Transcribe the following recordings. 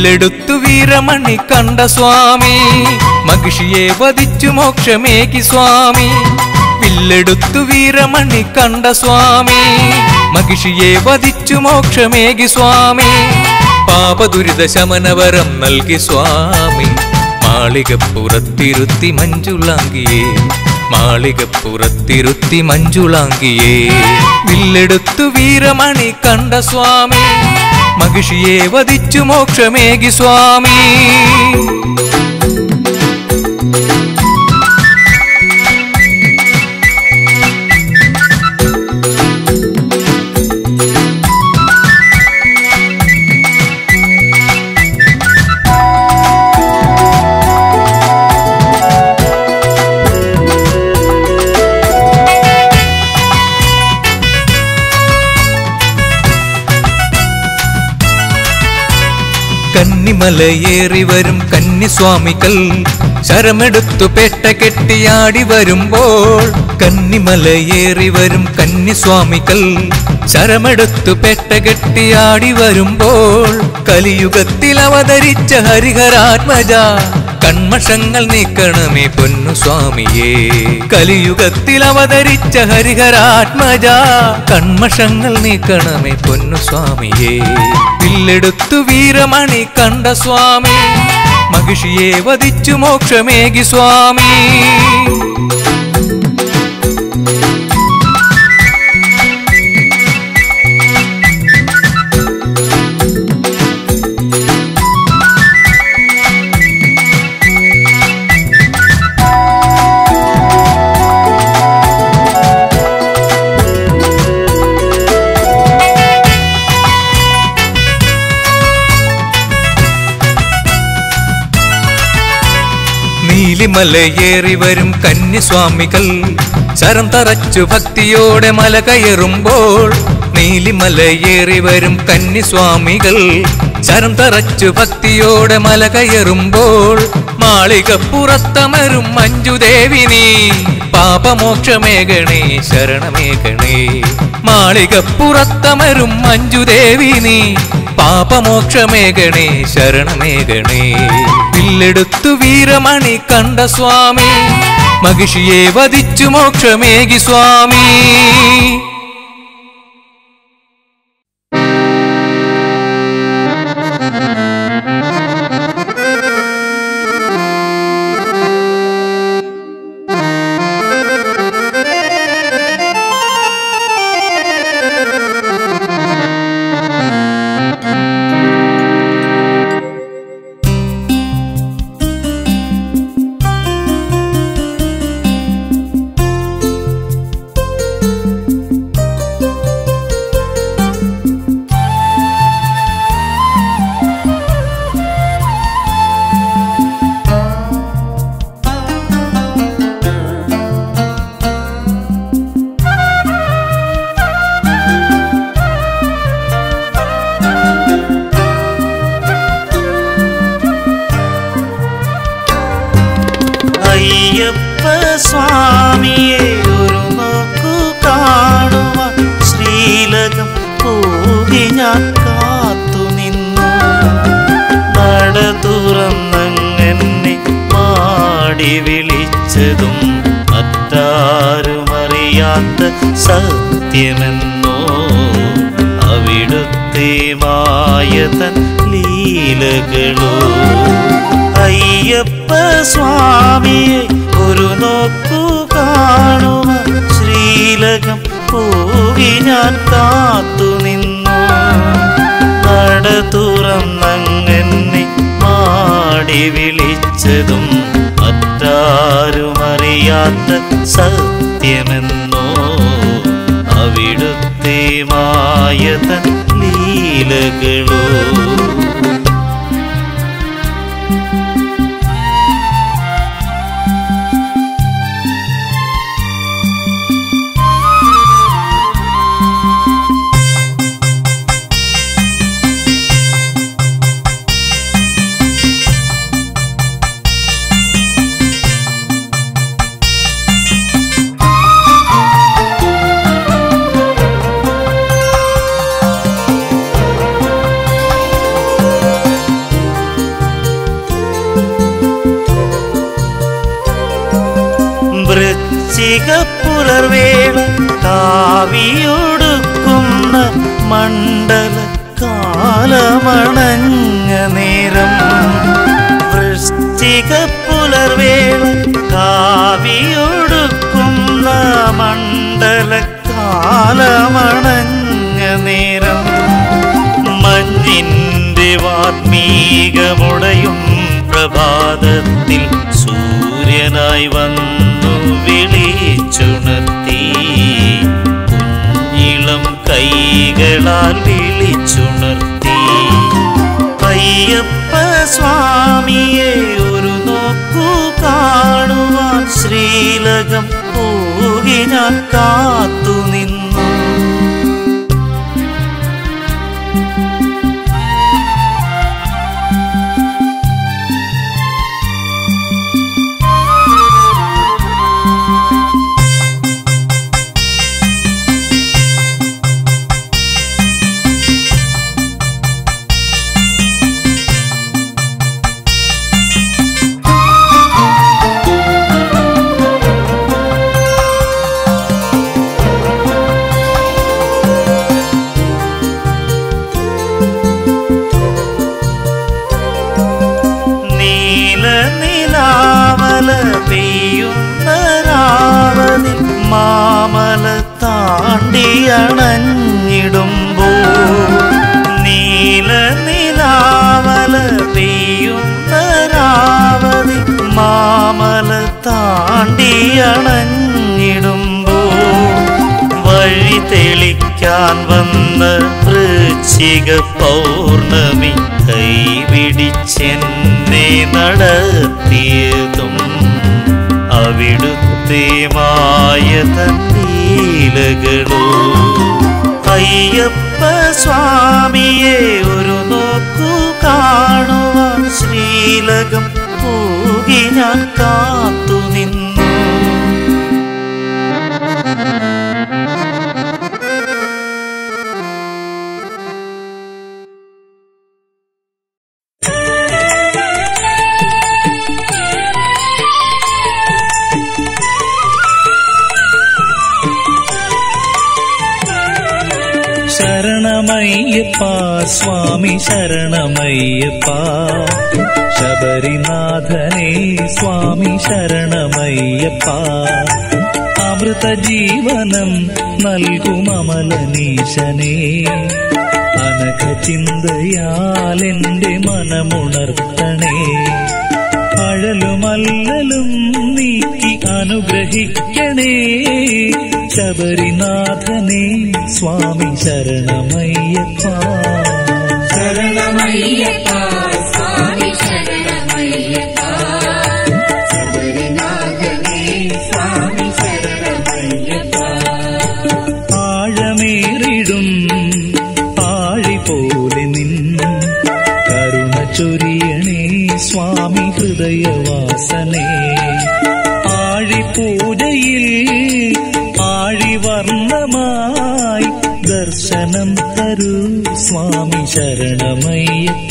വില്ലെടുത്തു വീരമണി കണ്ട സ്വാമി മഹിഷിയെ വധിച്ചു മോക്ഷമേകി സ്വാമി വില്ലെടുത്തു വീരമണി കണ്ട സ്വാമി മഹിഷിയെ വധിച്ചു മോക്ഷമേകി സ്വാമി പാപദുരിത ശമനവരം നൽകി സ്വാമി മാളികപ്പുറത്തിരുത്തി മഞ്ജുളാങ്കിയേ മാളികപ്പുറത്തിരുത്തി മഞ്ജുളാങ്കിയേ വില്ലെടുത്തു വീരമണി കണ്ട സ്വാമി മഹിഷിയെ വധിച്ചു മോക്ഷമേകി സ്വാമി കന്നിമലയേറി വരും കന്നിസ്വാമികൾ ശരമെടുത്തു പെട്ട കെട്ടിയാടി വരുമ്പോൾ കന്നിമലയേറി വരും കന്നിസ്വാമികൾ ശരമെടുത്തു പെട്ട കെട്ടിയാടി വരുമ്പോൾ കലിയുഗത്തിൽ അവതരിച്ച ഹരിഹരാത്മജ കൺമഷങ്ങൾ നീക്കണമേ പൊന്നു സ്വാമിയേ കലിയുഗത്തിൽ അവതരിച്ച ഹരിഹരാത്മജ കൺമഷങ്ങൾ നീക്കണമേ പൊന്നു സ്വാമിയേ വില്ലെടുത്തു വീരമണി കണ്ട സ്വാമി മഹിഷിയെ വധിച്ചു മോക്ഷമേകി സ്വാമി നീലിമലയേറി വരും കന്യസ്വാമികൾ ശരം തറച്ചു ഭക്തിയോടെ മല കയറുമ്പോൾ നീലിമലയേറി വരും കന്യസ്വാമികൾ ശരം തറച്ചു ഭക്തിയോടെ മല കയറുമ്പോൾ മാളികപ്പുറത്തമരും മഞ്ജുദേവിനി പാപമോക്ഷമേകണേ ശരണമേകണേ മാളികപ്പുറത്തമരും മഞ്ജുദേവിനി പാപമോക്ഷമേകണേ ശരണമേകണേ വില്ലെടുത്തു വീരമണി കണ്ട സ്വാമി മഹിഷിയെ വധിച്ചു മോക്ഷമേകി സ്വാമി അയ്യപ്പ സ്വാമിയെ ഒരു നോക്കു കാണുവാൻ ശ്രീലകം പോകി ഞാൻ കാത്തു നിന്നു നട തുറന്നങ്ങനെ പാടി വിളിച്ചതും മറ്റാരുമറിയാത്ത സത്യമെന്നോ അവിടുത്തെ മായതൻ ലീലകളോ അയ്യപ്പ സ്വാമിയെ ഒരു നോക്കു കാണുക ശ്രീലകം പോകി ഞാൻ കാത്തു നിന്നു നട തുറന്നങ്ങനെ മാടി വിളിച്ചതും മറ്റാരുമറിയാത്ത സത്യമെന്നോ അവിടുത്തെ മായതൻ ലീലകളോ വൃശ്ചിക പുലർവേള കാവിയൊടുക്കുന്ന മണ്ഡല കാലമണഞ്ഞ നേരം വൃശ്ചിക പുലർവേള കാവിയൊടുക്കുന്ന മണ്ഡല കാലമണഞ്ഞ നേരം മഞ്ഞിൻ്റെ വാത്മീകമുടയും പ്രഭാതത്തിൽ സൂര്യനായി വന്നു വിളിച്ചുണർത്തി കുഞ്ഞിളം കൈകളാൽ വിളിച്ചുണർത്തി അയ്യപ്പ സ്വാമിയെ ഒരു നോക്കു കാണുവാൻ ശ്രീലകം പോകി ഞാൻ കാത്തു നിന്നു നീല നിലാവല പെയ്യുന്ന രാവലിൽ മാമല താണ്ടി അണഞ്ഞിടുമ്പോ നീല നിലാവല പെയ്യുന്ന രാവലിൽ മാമല താണ്ടി അണഞ്ഞിടുമ്പോ വഴി തെളിക്കാൻ വന്ന വൃശ്ചിക പൗർണമി കൈപിടിച്ചെന്നെ നടത്തിയതും അവിടുത്തെ മായ തന്നീലകളോ അയ്യപ്പ സ്വാമിയെ ഒരു നോക്കു കാണുവാൻ ശ്രീലകം പോകി ഞാൻ കാത്തു നിന്നു ശരണമയ്യപ്പ സ്വാമി ശരണമയ്യപ്പ ശബരിനാഥനേ സ്വാമി ശരണമയ്യപ്പ അമൃത ജീവനം നൽകുമമലനീശനേ അനഘ ചിന്തയാലെന്റെ മനമുണർത്തണേ അഴലുമല്ലലും നീക്കി അനുഗ്രഹിക്കണേ ശബരിനാഥനേ സ്വാമി ശരണമയ്യപ്പ ശരണമയ്യപ്പ സ്വാമി ശരണമയ്യപ്പ ശബരിനാഥനേ സ്വാമി ശരണമയ്യപ്പ ആഴമേറിടും ആഴി പോലെ നിൻ കരുണ ചൊരിയണേ സ്വാമി ഹൃദയവാസനേ ആഴിപൂജയിൽ ആഴിവർണ്ണമായി ദർശനം തരൂ സ്വാമി ശരണമയ്യപ്പ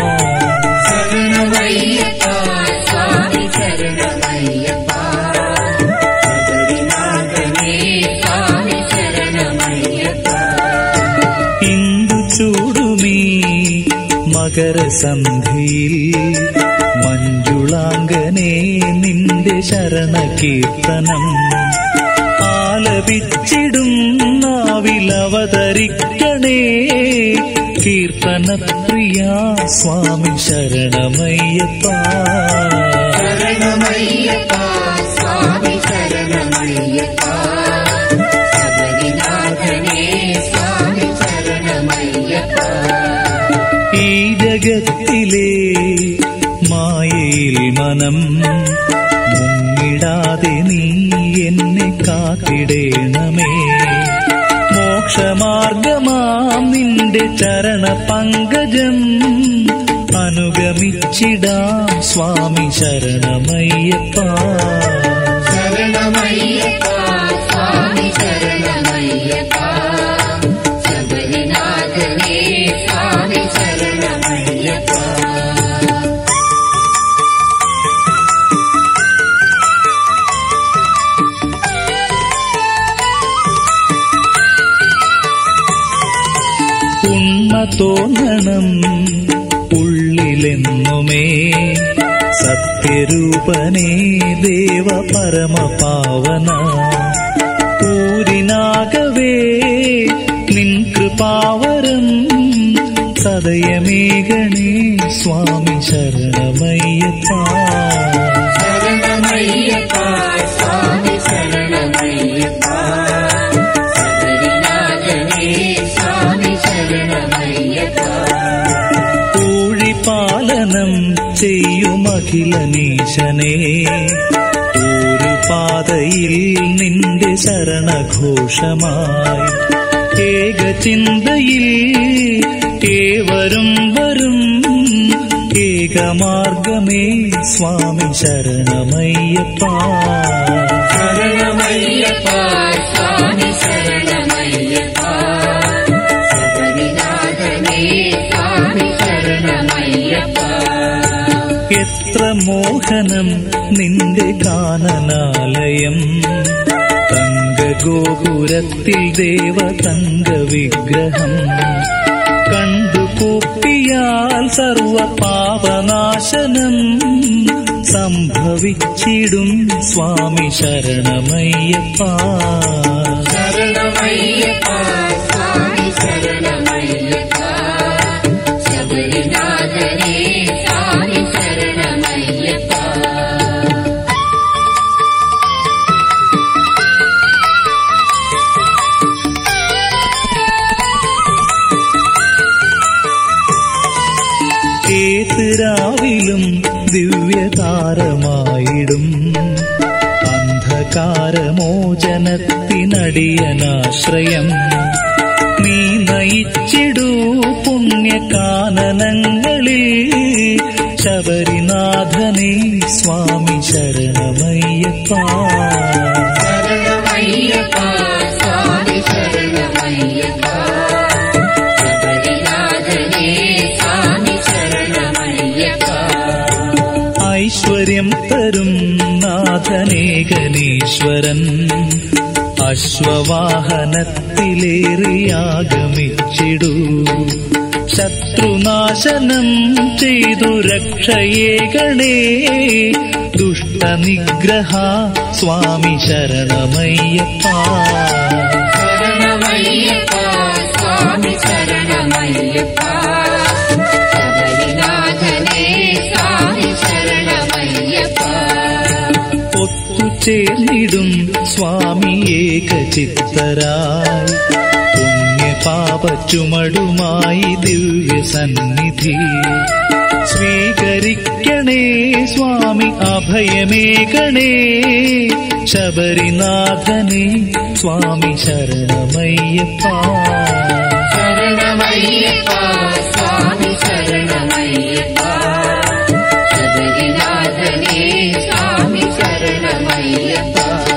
ശരണമയ്യപ്പ സ്വാമി ശരണമയ്യപ്പ ശബരിനാഥനേ സ്വാമി ശരണമയ്യപ്പ ഇന്ദു ചൂടുമീ മകരസന്ധിയിൽ മഞ്ജുളാംഗനെ നിന്റെ ശരണകീർത്തനം ആലപിച്ചിടും നാവിലവതരിക്കണേ കീർത്തനപ്രിയ സ്വാമി ശരണമയ്യപ്പ ശരണമയ്യപ്പ സ്വാമി ശരണമയ്യപ്പ ശബരിനാഥനേ സ്വാമി ശരണമയ്യപ്പ ഈ ജഗത്തിലെ മായയിൽ മനം മുങ്ങിടാതെ നീ എന്നെ കാത്തിടേണമേ മോക്ഷമാർഗമാം നിന്റെ ചരണ പങ്കജം അനുഗമിച്ചിടാം സ്വാമി ശരണമയ്യപ്പ ശരണമയ്യപ്പ സ്വാമി ശരണമയ്യപ്പ ശബരിനാഥനേ സ്വാമി ശരണമയ്യപ്പ തോന്നണം ഉള്ളിലെന്നുമേ സത്യരൂപനേ ദേവ പരമപാവന ഊരിനാകവേ നിൻ കൃപാവരം സദയമേകണേ സ്വാമി ശരണമയ്യപ്പ ശരണമയ്യപ്പ സ്വാമി ശരണമയ്യപ്പ ശബരിനാഥനേ സ്വാമി ശരണമയ്യപ്പ ഊഴിപാലനം ചെയ്യുമഖിലനീശനെ ഒരു പാതയിൽ നിന്റെ ശരണഘോഷമായി ഏകചിന്തയിൽ ഏവരും വരും ഏകമാർഗമേ സ്വാമി ശരണമയ്യപ്പ ശരണമയ്യപ്പ സ്വാമി ശരണമയ്യപ്പ ശബരിനാഥനേ സ്വാമി ശരണമയ്യപ്പ എത്ര മോഹനം നിന്റെ കാനനാലയം തങ്കഗോപുരത്തിൽ ദേവ തങ്ക വിഗ്രഹം കണ്ടു കൂപ്പിയാൽ സർവ പാപനാശനം സംഭവിച്ചിടും സ്വാമി ശരണമയ്യപ്പ ശരണമയ്യപ്പ സ്വാമി ശരണമയ്യപ്പ ശബരിനാഥനേ സ്വാമി ശരണമയ്യപ്പ ഏത് രാവിലും ദിവ്യതാരമായിടും അന്ധകാരമോചനത്തിനടിയനാശ്രയം നീ നയിച്ചിടൂ പുണ്യകാനനങ്ങളിൽ ശബരിനാഥനെ സ്വാമി ശരണമയ്യപ്പ ശരണമയ്യപ്പ സ്വാമി ശരണമയ്യപ്പ ശബരിനാഥനേ സ്വാമി ശരണമയ്യപ്പ ഐശ്വര്യം തരും നാഥനേകനീശ്വരൻ അശ്വവാഹനത്തിലേറിയാഗമിച്ചിടൂ ശത്രുനാശനം ചെയ്തു രക്ഷയേകണേ ദുഷ്ടനിഗ്രഹ സ്വാമി ശരണമയ്യപ്പ ശരണമയ്യപ്പ സ്വാമി ശരണമയ്യപ്പ ശബരിനാഥനേ സ്വാമി ശരണമയ്യപ്പ ഒത്തുചേർന്നിടും സ്വാമി ഏകചിത്തരായി പുണ്യപാപച്ചുമടുമായി ദിവ്യസന്നിധി സ്വീകരിക്കണേ സ്വാമി അഭയമേകണേ ശബരിനാഥനെ സ്വാമി ശരണമയ്യപ്പ ശരണമയ്യപ്പ സ്വാമി ശരണമയ്യപ്പ ശബരിനാഥനേ സ്വാമി ശരണമയ്യപ്പ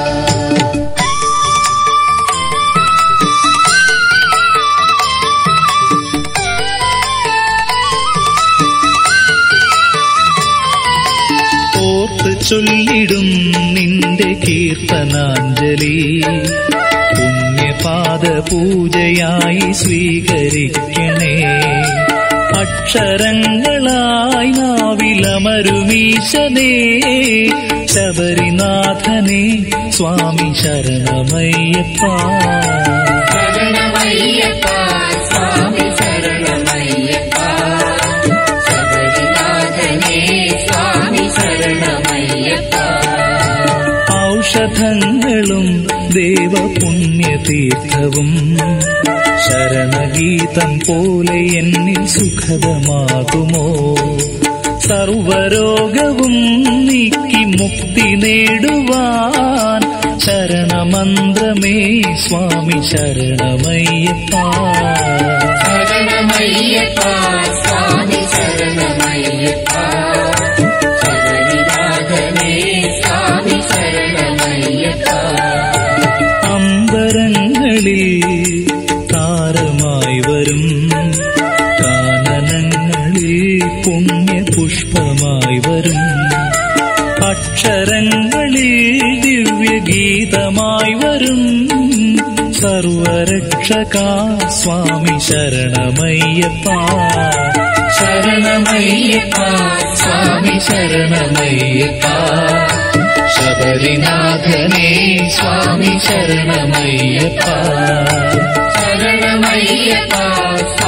ഓർത്ത് ചൊല്ലിടും നിന്റെ കീർത്തനാഞ്ജലി പുണ്യപാദ പൂജയായി സ്വീകരിക്കണേ അക്ഷരങ്ങളായി നാവിലമരുമീശനേ ശബരിനാഥനെ സ്വാമി ശരണമയ്യപ്പ ശരണമയ്യപ്പ സ്വാമി ശരണമയ്യപ്പ ശബരിനാഥനേ സ്വാമി ശരണമയ്യപ്പ ഔഷധങ്ങളും ദേവപുണ്യതീർത്ഥവും ശരണഗീതം പോലെ എന്നിൽ സുഖദമാകുമോ സർവരോഗവും നീക്കി മുക്തി നേടുവാൻ ശരണമന്ത്രമേ സ്വാമി ശരണമയ്യപ്പ ശരണമയ്യപ്പ സ്വാമി ശരണമയ്യപ്പ ശബരിനാഥനേ സ്വാമി ശരണമയ്യപ്പ അമ്പരങ്ങളിൽ താരമായി വരും കാനനങ്ങളിൽ പുണ്യപുഷ്പമായി വരും അക്ഷരങ്ങളിൽ ദിവ്യഗീതമായി വരും സർവരക്ഷക സ്വാമി ശരണമയ്യപ്പ ശരണമയ്യപ്പ സ്വാമി ശരണമയ്യപ്പ ശബരിനാഥനേ സ്വാമി ശരണമയ്യപ്പ ശരണമയ്യപ്പ